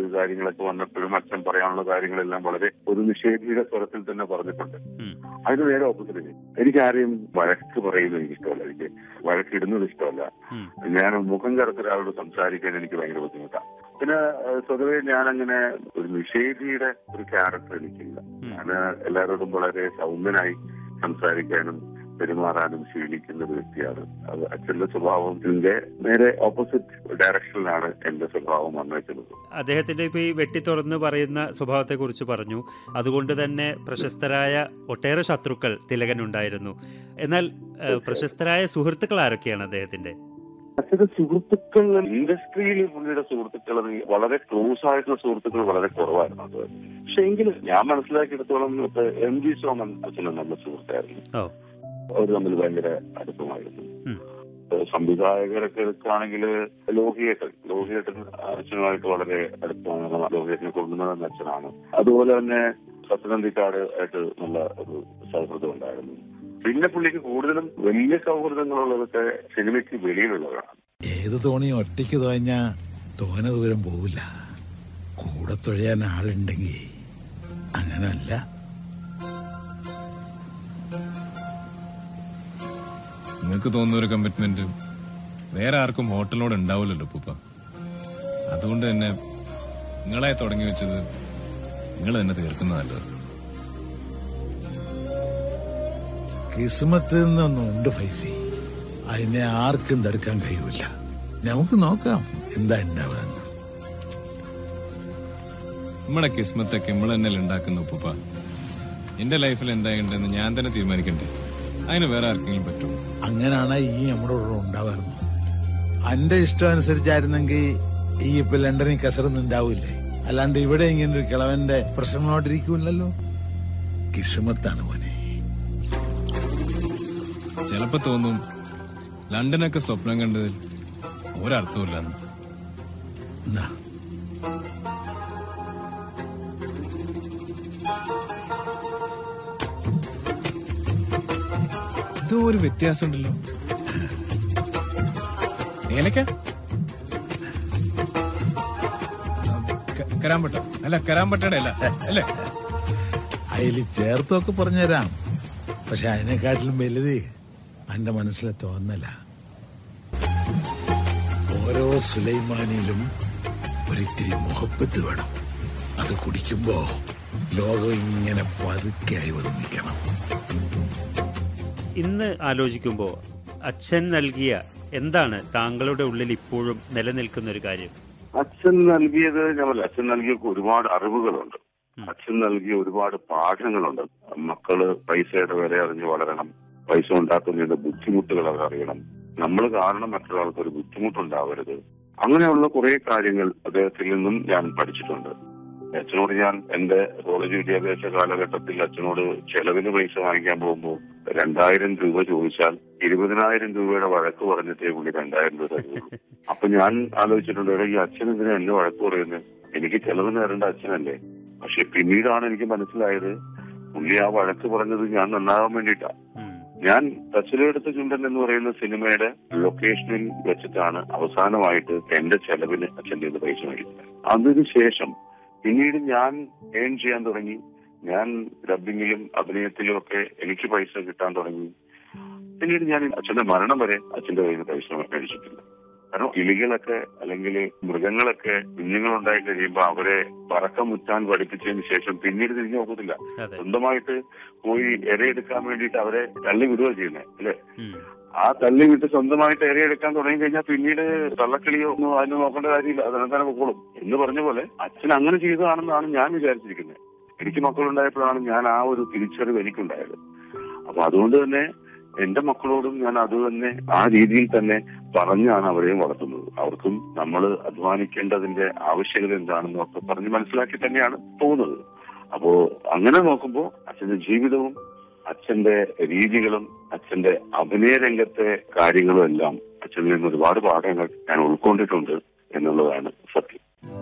കാര്യങ്ങളൊക്കെ വന്നപ്പോഴും അച്ഛൻ പറയാനുള്ള കാര്യങ്ങളെല്ലാം വളരെ ഒരു നിഷേധിയുടെ സ്വരത്തിൽ തന്നെ പറഞ്ഞിട്ടുണ്ട് ഉം. അതിന് നേരെ ഓപ്പോസിറ്റ് എനിക്ക് ആരെയും വഴക്ക് പറയുന്നത് എനിക്ക് ഇഷ്ടമല്ല എനിക്ക് വഴക്കിടുന്നത് ഇഷ്ടമല്ല ഉം. ഞാൻ മുഖം കറുത്ത ഒരാളോട് സംസാരിക്കാൻ എനിക്ക് ഭയങ്കര ബുദ്ധിമുട്ടാണ് പിന്നെ ഏഹ്, സ്വതവേ ഞാൻ അങ്ങനെ ഒരു നിഷേധിയുടെ ഒരു ക്യാരക്ടർ എനിക്കില്ല ഉം. ഞാൻ എല്ലാവരോടും വളരെ സൗമ്യനായി സംസാരിക്കാനും പെരുമാറാനും ശീലിക്കുന്ന ഒരു വ്യക്തിയാണ് അത് അച്ഛന്റെ സ്വഭാവത്തിന്റെ നേരെ ഓപ്പോസിറ്റ് ഡയറക്ഷനിലാണ് എന്റെ സ്വഭാവം വന്നേക്കുന്നത് അദ്ദേഹത്തിന്റെ ഇപ്പൊ ഈ വെട്ടി തുറന്ന് പറയുന്ന സ്വഭാവത്തെ കുറിച്ച് പറഞ്ഞു അതുകൊണ്ട് തന്നെ പ്രശസ്തരായ ഒട്ടേറെ ശത്രുക്കൾ തിലകനുണ്ടായിരുന്നു എന്നാൽ ഏഹ്, പ്രശസ്തരായ സുഹൃത്തുക്കൾ ആരൊക്കെയാണ് അദ്ദേഹത്തിന്റെ അച്ഛന്റെ സുഹൃത്തുക്കൾ ഇൻഡസ്ട്രിയിൽ പുള്ളിയുടെ സുഹൃത്തുക്കൾ വളരെ ക്ലോസ് ആയിട്ടുള്ള സുഹൃത്തുക്കൾ വളരെ കുറവായിരുന്നു അത് പക്ഷെ എങ്കിലും ഞാൻ മനസ്സിലാക്കിയെടുത്തോളം ഇപ്പൊ എം ജി സോമൻ അച്ഛന് നല്ല സുഹൃത്തായിരുന്നു ഓ അവർ തമ്മിൽ ഭയങ്കര അടുപ്പമായിരുന്നു ഉം. ഏഹ് സംവിധായകരൊക്കെ എടുക്കുകയാണെങ്കിൽ ലോഹിയേട്ടൻ ലോഹിയേട്ടൻ അച്ഛനുമായിട്ട് വളരെ അടുപ്പമാണ് ലോഹിയേട്ടനെ കൊണ്ടുവന്നത് അച്ഛനാണ് അതുപോലെ തന്നെ സത്യനന്ദിക്കാട് ആയിട്ട് നല്ല ഒരു സൗഹൃദം ഉണ്ടായിരുന്നു പിന്നെ പുള്ളിക്ക് കൂടുതലും വലിയ സൗഹൃദങ്ങളുള്ളതൊക്കെ സിനിമയ്ക്ക് വെളിയിലുള്ളതാണ് ഏത് തോണി ഒറ്റയ്ക്ക് തുഴഞ്ഞാ തോന ദൂരം പോവില്ല കൂടെ തുഴയാൻ ആളുണ്ടെങ്കിൽ അങ്ങനല്ല നിങ്ങൾക്ക് തോന്നുന്ന ഒരു കമ്മിറ്റ്മെന്റ് വേറെ ആർക്കും ഹോട്ടലിനോട് ഉണ്ടാവില്ലല്ലോ ഉപ്പ അതുകൊണ്ട് തന്നെ നിങ്ങളെ തുടങ്ങി വെച്ചത് നിങ്ങൾ തന്നെ തീർക്കുന്ന നല്ലത് കിസ്മത്ത് നിന്നൊന്നുണ്ട് ഫൈസി അതിനെ ആർക്കും തടുക്കാൻ കഴിയൂല നമുക്ക് നോക്കാം എന്താ ഉണ്ടാവുക നമ്മുടെ കിസ്മത്തൊക്കെ നമ്മൾ തന്നെ ഉണ്ടാക്കുന്ന ഉപ്പ എന്റെ ലൈഫിൽ എന്തായിട്ടുണ്ടെന്ന് ഞാൻ തന്നെ തീരുമാനിക്കണ്ടേ അതിന് വേറെ ആർക്കെങ്കിലും പറ്റുമോ അങ്ങനാണ് ഈ നമ്മുടെ കൂടെ ഉണ്ടാവാറുന്നു അന്റെ ഇഷ്ടം അനുസരിച്ചായിരുന്നെങ്കിൽ ഈ ഇപ്പൊ ലണ്ടനിൽ കസറൊന്നും ഉണ്ടാവില്ലേ അല്ലാണ്ട് ഇവിടെ ഇങ്ങനെ ഒരു കിളവന്റെ പ്രശ്നങ്ങളോട്ടിരിക്കൂലല്ലോ കിസ്മത്താണ് മോനെ ചിലപ്പോ തോന്നും ലണ്ടനൊക്കെ സ്വപ്നം കണ്ടതിൽ ഒരർത്ഥമില്ലെന്ന് എന്നാ എന്തോ ഒരു വ്യത്യാസം ഉണ്ടല്ലോ ഏലക്ക ക- കരാമ്പട്ട അല്ല കരാമ്പട്ടയുടെ അല്ല അല്ലേ അതിൽ ചേർത്തൊക്കെ പറഞ്ഞുതരാം പക്ഷെ അതിനെക്കാട്ടിലും വലുത് എന്റെ മനസ്സിലെ തോന്നല ഓരോ സുലൈമാനിയിലും ഒരിത്തിരി മുഹബത്ത് വേണം അത് കുടിക്കുമ്പോ ലോകം ഇങ്ങനെ പതുക്കെയായി വന്ന് നിൽക്കണം ഇന്ന് ആലോചിക്കുമ്പോൾ അച്ഛൻ നൽകിയ എന്താണ് താങ്കളുടെ ഉള്ളിൽ ഇപ്പോഴും നിലനിൽക്കുന്ന ഒരു കാര്യം അച്ഛൻ നൽകിയത് ഞാൻ പറഞ്ഞില്ലേ, അച്ഛൻ നൽകിയ ഒരുപാട് അറിവുകളുണ്ട് അച്ഛൻ നൽകിയ ഒരുപാട് പാഠങ്ങളുണ്ട് മക്കള് പൈസയുടെ വില അറിഞ്ഞ് വളരണം പൈസ ഉണ്ടാക്കുന്നതിന്റെ ബുദ്ധിമുട്ടുകൾ അവർ അറിയണം നമ്മൾ കാരണം മറ്റൊരാൾക്ക് ഒരു ബുദ്ധിമുട്ടുണ്ടാവരുത് അങ്ങനെയുള്ള കുറെ കാര്യങ്ങൾ അദ്ദേഹത്തിൽ നിന്നും ഞാൻ പഠിച്ചിട്ടുണ്ട് അച്ഛനോട് ഞാൻ എന്റെ കോളേജ് വിദ്യാഭ്യാസ കാലഘട്ടത്തിൽ അച്ഛനോട് ചെലവിന് പൈസ വാങ്ങിക്കാൻ പോകുമ്പോൾ രണ്ടായിരം രൂപ ചോദിച്ചാൽ ഇരുപതിനായിരം രൂപയുടെ വഴക്ക് പറഞ്ഞിട്ടേ പുള്ളി രണ്ടായിരം രൂപ തരുള്ളൂ അപ്പൊ ഞാൻ ആലോചിച്ചിട്ടുണ്ട് എടാ, ഈ അച്ഛൻ എന്തിനാ എന്നെ വഴക്ക് പറയുന്നത് എനിക്ക് ചെലവിന് തരേണ്ട അച്ഛനല്ലേ പക്ഷെ പിന്നീടാണ് എനിക്ക് മനസ്സിലായത് പുള്ളി ആ വഴക്ക് പറഞ്ഞത് ഞാൻ നന്നാകാൻ വേണ്ടിയിട്ടാ ഉം. ഞാൻ തച്ചിലെടുത്ത ചുണ്ടൻ എന്ന് പറയുന്ന സിനിമയുടെ ലൊക്കേഷനിൽ വെച്ചിട്ടാണ് അവസാനമായിട്ട് എന്റെ ചെലവിന് അച്ഛൻ്റെ കയ്യിൽ നിന്ന് പൈസ മേടിക്കുന്നത് അതിനുശേഷം പിന്നീട് ഞാൻ ഏൺ ചെയ്യാൻ തുടങ്ങി ഞാൻ ഡബിങ്ങിലും അഭിനയത്തിലും ഒക്കെ എനിക്ക് പൈസ കിട്ടാൻ തുടങ്ങി പിന്നീട് ഞാൻ അച്ഛന്റെ മരണം വരെ അച്ഛന്റെ കയ്യിൽ നിന്ന് പൈസ മേടിച്ചിട്ടില്ല കാരണം കിളികളൊക്കെ അല്ലെങ്കിൽ മൃഗങ്ങളൊക്കെ കുഞ്ഞുങ്ങളുണ്ടായി കഴിയുമ്പോൾ അവരെ പറക്കം മുറ്റാൻ പഠിപ്പിച്ചതിന് ശേഷം പിന്നീട് തിരിഞ്ഞു നോക്കത്തില്ല അതെ സ്വന്തമായിട്ട് പോയി ഇരയെടുക്കാൻ വേണ്ടിയിട്ട് അവരെ തള്ളി വിടുക ചെയ്യുന്നത് അല്ലെ ഉം. ആ തള്ളി വിട്ട് സ്വന്തമായിട്ട് ഇരയെടുക്കാൻ തുടങ്ങി കഴിഞ്ഞാൽ പിന്നീട് തള്ളക്കിളിയോ ഒന്നും അതിന് നോക്കേണ്ട കാര്യമില്ല അതിനെ തന്നെ പൊക്കോളും എന്ന് പറഞ്ഞ പോലെ അച്ഛൻ അങ്ങനെ ചെയ്തതാണെന്നാണ് ഞാൻ വിചാരിച്ചിരിക്കുന്നത് എനിക്ക് മക്കളുണ്ടായപ്പോഴാണ് ഞാൻ ആ ഒരു തിരിച്ചറിവ് എനിക്കുണ്ടായത് അപ്പൊ അതുകൊണ്ട് തന്നെ എന്റെ മക്കളോടും ഞാൻ അത് തന്നെ ആ രീതിയിൽ തന്നെ പറഞ്ഞാണ് അവരെയും വളർത്തുന്നത് അവർക്കും നമ്മൾ അധ്വാനിക്കേണ്ടതിന്റെ ആവശ്യകത എന്താണെന്നും ഒക്കെ പറഞ്ഞ് മനസ്സിലാക്കി തന്നെയാണ് പോകുന്നത് അപ്പോ അങ്ങനെ നോക്കുമ്പോൾ അച്ഛന്റെ ജീവിതവും അച്ഛന്റെ രീതികളും അച്ഛന്റെ അഭിനയ രംഗത്തെ കാര്യങ്ങളും എല്ലാം അച്ഛനിൽ നിന്ന് ഒരുപാട് പാഠങ്ങൾ ഞാൻ ഉൾക്കൊണ്ടിട്ടുണ്ട് എന്നുള്ളതാണ് സത്യം